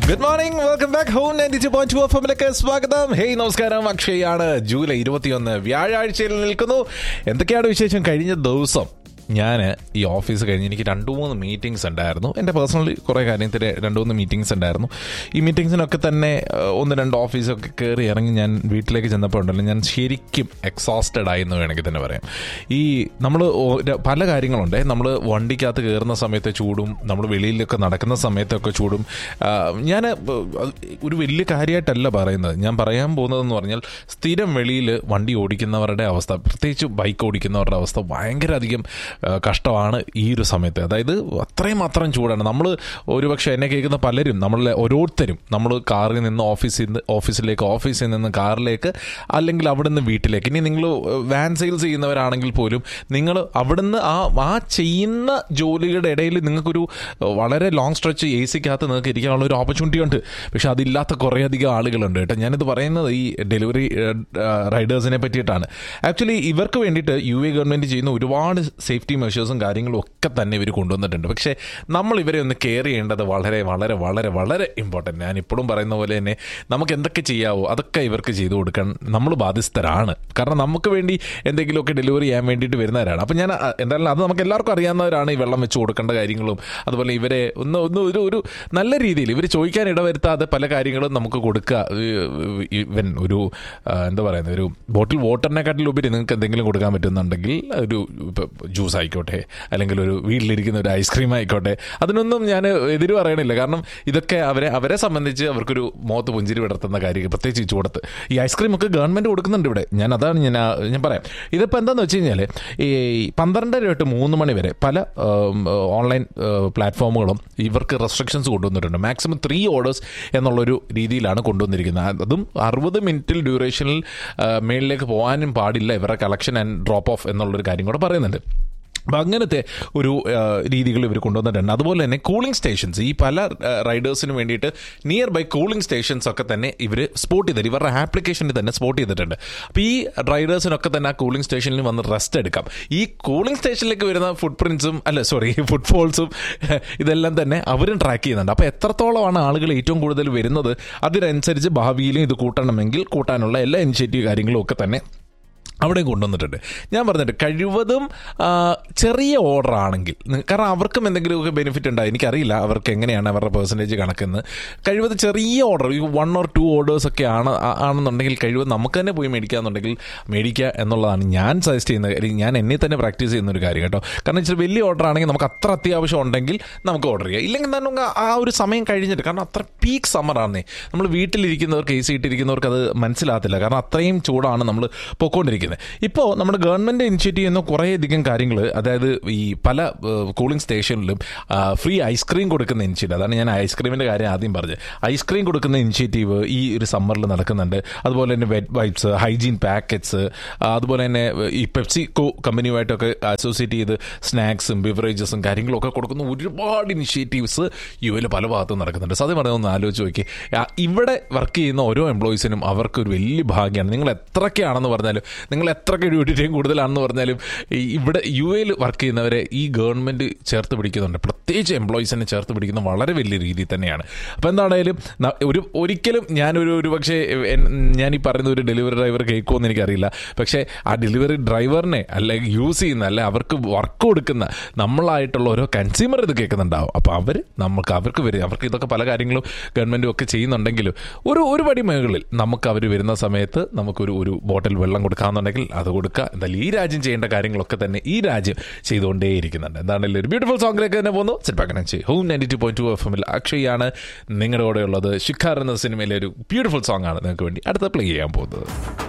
good morning welcome back home ninety two point two F എമ്മിലേക്ക് സ്വാഗതം hey നമസ്കാരം അക്ഷയാണ് July ഇരുപത്തിയൊന്ന് വ്യാഴാഴ്ചയിൽ നിൽക്കുന്നു എന്തൊക്കെയാണ് വിശേഷം കഴിഞ്ഞ ദിവസം ഞാൻ ഈ ഓഫീസ് കഴിഞ്ഞ് എനിക്ക് രണ്ട് മൂന്ന് മീറ്റിംഗ്സ് ഉണ്ടായിരുന്നു എൻ്റെ പേഴ്സണലി കുറേ കാര്യത്തിന് രണ്ട് മൂന്ന് മീറ്റിംഗ്സ് ഉണ്ടായിരുന്നു ഈ മീറ്റിംഗ്സിനൊക്കെ തന്നെ ഏഹ്, ഒന്ന് രണ്ട് ഓഫീസൊക്കെ കയറി ഇറങ്ങി ഞാൻ വീട്ടിലേക്ക് ചെന്നപ്പോൾ ഉണ്ടല്ലോ ഞാൻ ശരിക്കും എക്സോസ്റ്റഡ് ആയി എന്ന് വേണമെങ്കിൽ തന്നെ പറയാം ഈ നമ്മൾ പല കാര്യങ്ങളുണ്ട് നമ്മൾ വണ്ടിക്കകത്ത് കയറുന്ന സമയത്തെ ചൂടും നമ്മൾ വെളിയിലൊക്കെ നടക്കുന്ന സമയത്തൊക്കെ ചൂടും ഞാൻ ഒരു വലിയ കാര്യമായിട്ടല്ല പറയുന്നത് ഞാൻ പറയാൻ പോകുന്നതെന്ന് പറഞ്ഞാൽ സ്ഥിരം വെളിയിൽ വണ്ടി ഓടിക്കുന്നവരുടെ അവസ്ഥ പ്രത്യേകിച്ച് ബൈക്ക് ഓടിക്കുന്നവരുടെ അവസ്ഥ ഭയങ്കര അധികം ആ, കഷ്ടമാണ് ഈ ഒരു സമയത്ത് അതായത് അത്രയും മാത്രം ചൂടാണ് നമ്മൾ ഒരുപക്ഷെ എന്നെ കേൾക്കുന്ന പലരും നമ്മളെ ഓരോരുത്തരും നമ്മൾ കാറിൽ നിന്ന് ഓഫീസിൽ നിന്ന് ഓഫീസിലേക്ക് ഓഫീസിൽ നിന്ന് കാറിലേക്ക് അല്ലെങ്കിൽ അവിടുന്ന് വീട്ടിലേക്ക് ഇനി നിങ്ങൾ വാൻ സെയിൽസ് ചെയ്യുന്നവരാണെങ്കിൽ പോലും നിങ്ങൾ അവിടുന്ന് ആ ആ ചെയ്യുന്ന ജോലിയുടെ ഇടയിൽ നിങ്ങൾക്കൊരു വളരെ ലോങ് സ്ട്രെച്ച് എ സിക്കകത്ത് നിങ്ങൾക്ക് ഇരിക്കാനുള്ള ഒരു ഓപ്പർച്യൂണിറ്റി ഉണ്ട് പക്ഷെ അതില്ലാത്ത കുറേയധികം ആളുകളുണ്ട് കേട്ടോ ഞാനിത് പറയുന്നത് ഈ ഡെലിവറി റൈഡേഴ്സിനെ പറ്റിയിട്ടാണ് ആക്ച്വലി ഇവർക്ക് വേണ്ടിയിട്ട് യു എ ഗവൺമെൻറ് ചെയ്യുന്ന ഒരുപാട് സേഫ്റ്റി മെഷേഴ്സും കാര്യങ്ങളും ഒക്കെ തന്നെ ഇവർ കൊണ്ടുവന്നിട്ടുണ്ട് പക്ഷേ നമ്മൾ ഇവരെ ഒന്ന് കെയർ ചെയ്യേണ്ടത് വളരെ വളരെ വളരെ വളരെ ഇമ്പോർട്ടൻറ്റ് ഞാൻ ഇപ്പോഴും പറയുന്ന പോലെ തന്നെ നമുക്ക് എന്തൊക്കെ ചെയ്യാവോ അതൊക്കെ ഇവർക്ക് ചെയ്തു കൊടുക്കാൻ നമ്മൾ ബാധ്യസ്ഥരാണ് കാരണം നമുക്ക് വേണ്ടി എന്തെങ്കിലുമൊക്കെ ഡെലിവറി ചെയ്യാൻ വേണ്ടിയിട്ട് വരുന്നവരാണ് അപ്പം ഞാൻ അ, എന്തായാലും അത് നമുക്ക് എല്ലാവർക്കും അറിയാവുന്നവരാണ് ഈ വെള്ളം വെച്ച് കൊടുക്കേണ്ട കാര്യങ്ങളും അതുപോലെ ഇവരെ ഒന്ന് ഒന്ന് ഒരു ഒരു നല്ല രീതിയിൽ ഇവർ ചോദിക്കാൻ ഇടവരുത്താതെ പല കാര്യങ്ങളും നമുക്ക് കൊടുക്കുക ഇവൻ ഒരു ആ, എന്താ പറയുന്നത് ഒരു ബോട്ടിൽ വാട്ടറിനെക്കാട്ടിൽ ഉപരി നിങ്ങൾക്ക് എന്തെങ്കിലും കൊടുക്കാൻ പറ്റുന്നുണ്ടെങ്കിൽ ഒരു ജ്യൂസ് ആയിക്കോട്ടെ അല്ലെങ്കിൽ ഒരു വീട്ടിലിരിക്കുന്ന ഒരു ഐസ്ക്രീം ആയിക്കോട്ടെ അതിനൊന്നും ഞാൻ എതിര് പറയണില്ല കാരണം ഇതൊക്കെ അവരെ അവരെ സംബന്ധിച്ച് അവർക്കൊരു മുഖത്ത് പുഞ്ചിരി വിടർത്തുന്ന കാര്യം പ്രത്യേകിച്ച് ഈ ചൂടത്ത് ഈ ഐസ്ക്രീം ഒക്കെ ഗവൺമെന്റ് കൊടുക്കുന്നുണ്ട് ഇവിടെ ഞാൻ അതാണ് ഞാൻ ആ- ഞാൻ പറയാം ഇതിപ്പോൾ എന്താണെന്ന് വെച്ച് കഴിഞ്ഞാൽ ഈ പന്ത്രണ്ടര തൊട്ട് മൂന്ന് മണി വരെ പല ഉം, ഓൺലൈൻ ഏഹ്, പ്ലാറ്റ്ഫോമുകളും ഇവർക്ക് റെസ്ട്രിക്ഷൻസ് കൊണ്ടുവന്നിട്ടുണ്ട് മാക്സിമം ത്രീ ഓർഡേഴ്സ് എന്നുള്ളൊരു രീതിയിലാണ് കൊണ്ടുവന്നിരിക്കുന്നത് അതും അറുപത് മിനിറ്റിൽ ഡ്യൂറേഷനിൽ ഏഹ്, മേളിലേക്ക് പോകാനും പാടില്ല ഇവരുടെ കളക്ഷൻ ആൻഡ് ഡ്രോപ്പ് ഓഫ് എന്നുള്ളൊരു കാര്യം കൂടെ പറയുന്നുണ്ട് അപ്പം അങ്ങനത്തെ ഒരു ആ, രീതികൾ ഇവർ കൊണ്ടുവന്നിട്ടുണ്ട് അതുപോലെ തന്നെ കൂളിംഗ് സ്റ്റേഷൻസ് ഈ പല ആ, റൈഡേഴ്സിന് വേണ്ടിയിട്ട് നിയർ ബൈ കൂളിംഗ് സ്റ്റേഷൻസ് ഒക്കെ തന്നെ ഇവർ സ്പോട്ട് ചെയ്തിട്ട് ഇവരുടെ ആപ്ലിക്കേഷനിൽ തന്നെ സ്പോട്ട് ചെയ്തിട്ടുണ്ട് അപ്പോൾ ഈ റൈഡേഴ്സിനൊക്കെ തന്നെ ആ കൂളിംഗ് സ്റ്റേഷനിൽ വന്ന് റെസ്റ്റ് എടുക്കാം ഈ കൂളിംഗ് സ്റ്റേഷനിലേക്ക് വരുന്ന ഫുഡ് പ്രിൻസും അല്ല സോറി ഫുഡ് ഫോൾസും ഇതെല്ലാം തന്നെ അവരും ട്രാക്ക് ചെയ്യുന്നുണ്ട് അപ്പോൾ എത്രത്തോളമാണ് ആളുകൾ ഏറ്റവും കൂടുതൽ വരുന്നത് അതിനനുസരിച്ച് ഭാവിയിലും ഇത് കൂട്ടണമെങ്കിൽ കൂട്ടാനുള്ള എല്ലാ ഇനിഷ്യേറ്റീവ് കാര്യങ്ങളും ഒക്കെ തന്നെ അവിടെ കൊണ്ടുവന്നിട്ടുണ്ട് ഞാൻ പറഞ്ഞിട്ട് കഴിവതും ആ, ചെറിയ ഓർഡർ ആണെങ്കിൽ നി- കാരണം അവർക്കും എന്തെങ്കിലുമൊക്കെ ബെനിഫിറ്റ് ഉണ്ടാവും എനിക്കറിയില്ല അവർക്ക് എങ്ങനെയാണ് അവരുടെ പെർസെൻറ്റേജ് കണക്കെന്ന് കഴിവത് ചെറിയ ഓർഡർ ഈ വൺ ഓർ ടു ഓർഡേഴ്സ് ഒക്കെ ആണ് ആ- ആണെന്നുണ്ടെങ്കിൽ കഴിവ് നമുക്ക് തന്നെ പോയി മേടിക്കുക എന്നുണ്ടെങ്കിൽ മേടിക്കുക എന്നുള്ളതാണ് ഞാൻ സജസ്റ്റ് ചെയ്യുന്ന കാര്യം ഞാൻ എന്നെ തന്നെ പ്രാക്ടീസ് ചെയ്യുന്ന ഒരു കാര്യം കേട്ടോ കാരണം ഇച്ചിരി വലിയ ഓർഡർ ആണെങ്കിൽ നമുക്ക് അത്ര അത്യാവശ്യം ഉണ്ടെങ്കിൽ നമുക്ക് ഓർഡർ ചെയ്യാം ഇല്ലെങ്കിൽ തന്നെ നമുക്ക് ആ ഒരു സമയം കഴിഞ്ഞിട്ട് കാരണം അത്ര പീക്ക് സമ്മറാണേ നമ്മൾ വീട്ടിലിരിക്കുന്നവർക്ക് എ സി ഇട്ടിരിക്കുന്നവർക്ക് അത് മനസ്സിലാകത്തില്ല കാരണം അത്രയും ചൂടാണ് നമ്മൾ പൊക്കോണ്ടിരിക്കുന്നത് ഇപ്പോൾ നമ്മുടെ ഗവൺമെൻറ് ഇനിഷ്യേറ്റീവ് ചെയ്യുന്ന കുറേയധികം കാര്യങ്ങൾ അതായത് ഈ പല കൂളിംഗ് സ്റ്റേഷനിലും ഫ്രീ ഐസ്ക്രീം കൊടുക്കുന്ന ഇനിഷ്യേറ്റീവ് അതാണ് ഞാൻ ഐസ്ക്രീമിൻ്റെ കാര്യം ആദ്യം പറഞ്ഞത് ഐസ്ക്രീം കൊടുക്കുന്ന ഇനിഷ്യേറ്റീവ് ഈ ഒരു സമ്മറിൽ നടക്കുന്നുണ്ട് അതുപോലെ തന്നെ വെറ്റ് വൈപ്സ് ഹൈജീൻ പാക്കറ്റ്സ് അതുപോലെ തന്നെ ഈ പെപ്സി കോ കമ്പനിയുമായിട്ടൊക്കെ അസോസിയേറ്റ് ചെയ്ത് സ്നാക്സും ബിവറേജസും കാര്യങ്ങളും ഒക്കെ കൊടുക്കുന്ന ഒരുപാട് ഇനിഷ്യേറ്റീവ്സ് യു എയിൽ പല ഭാഗത്തും നടക്കുന്നുണ്ട് സത്യം പറഞ്ഞാൽ ഒന്ന് ആലോചിച്ച് നോക്കി ആ, ഇവിടെ വർക്ക് ചെയ്യുന്ന ഓരോ എംപ്ലോയീസിനും അവർക്ക് ഒരു വലിയ ഭാഗ്യമാണ് നിങ്ങൾ എത്രയൊക്കെയാണെന്ന് പറഞ്ഞാലും നിങ്ങൾ എത്രയൊക്കെ ഡ്യൂട്ടി ടൈം കൂടുതലാണെന്ന് പറഞ്ഞാലും ഈ ഇവിടെ യു എയിൽ വർക്ക് ചെയ്യുന്നവരെ ഈ ഗവൺമെൻറ് ചേർത്ത് പിടിക്കുന്നുണ്ട് പ്രത്യേകിച്ച് എംപ്ലോയീസിനെ ചേർത്ത് പിടിക്കുന്ന വളരെ വലിയ രീതിയിൽ തന്നെയാണ് അപ്പോൾ എന്താണേലും ന- ഒരു ഒരിക്കലും ഞാനൊരു ഒരു പക്ഷേ എൻ- ഞാൻ ഈ പറയുന്ന ഒരു ഡെലിവറി ഡ്രൈവർ കേൾക്കുമെന്ന് എനിക്കറിയില്ല പക്ഷേ ആ ഡെലിവറി ഡ്രൈവറിനെ അല്ലെങ്കിൽ യൂസ് ചെയ്യുന്ന അല്ലെ അവർക്ക് വർക്ക് കൊടുക്കുന്ന നമ്മളായിട്ടുള്ള ഓരോ കൺസ്യൂമർ ഇത് കേൾക്കുന്നുണ്ടാവും അപ്പോൾ അവർ നമുക്ക് അവർക്ക് വരും അവർക്ക് ഇതൊക്കെ പല കാര്യങ്ങളും ഗവൺമെൻറ്റും ഒക്കെ ചെയ്യുന്നുണ്ടെങ്കിലും ഒരു ഒരു പടി മുകളിൽ നമുക്ക് അവർ വരുന്ന സമയത്ത് നമുക്കൊരു ഒരു ബോട്ടിൽ വെള്ളം കൊടുക്കാമെന്നുണ്ടെങ്കിൽ അത് കൊടുക്കുക എന്തായാലും ഈ രാജ്യം ചെയ്യേണ്ട കാര്യങ്ങളൊക്കെ തന്നെ ഈ രാജ്യം ചെയ്തുകൊണ്ടേയിരിക്കുന്നുണ്ട് എന്താണെങ്കിലും ഒരു ബ്യൂട്ടിഫുൾ സോങ്ങിലേക്ക് തന്നെ പോകുന്നു sit home ninety two point two F എമ്മിൽ അക്ഷയാണ് നിങ്ങളുടെ കൂടെ ഉള്ളത് ഷിഖാർ എന്ന സിനിമയിലെ ഒരു ബ്യൂട്ടിഫുൾ സോങ് ആണ് നിങ്ങൾക്ക് വേണ്ടി അടുത്ത പ്ലേ ചെയ്യാൻ പോകുന്നത്